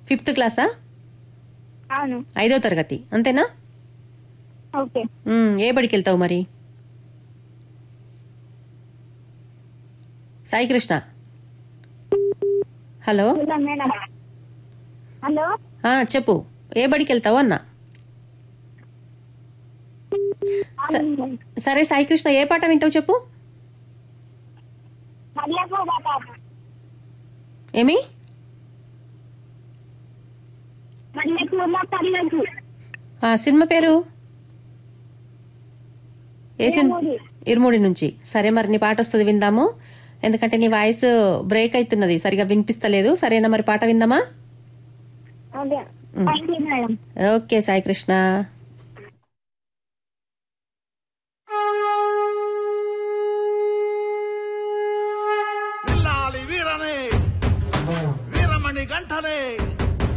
Fifth క్లాసా అవును ఐదో తరగతి అంతేనా ఓకే మ్మ్, ఏ బడికి వెళ్తావు మరి Sai Krishna hello hello madam hello ఆ, చెప్పు ఏ బడికి వెళ్తావు అన్నా స- సరే సాయి కృష్ణ ఏ పాట వింటావు చెప్పు మల్లెపూ బాబా ఏమి మల్లెపూల పల్లెకు ఆ, సినిమా పేరు ఏ సినిమా ఇరుముడి. ఇరుముడి నుంచి సరే మరి నీ పాట వస్తుంది విందాము ఎందుకంటే నీ వాయిస్ బ్రేక్ అవుతున్నది సరిగా వినిపిస్తలేదు సరేనా మరి పాట విందామా okay thank you madam okay Sai Krishna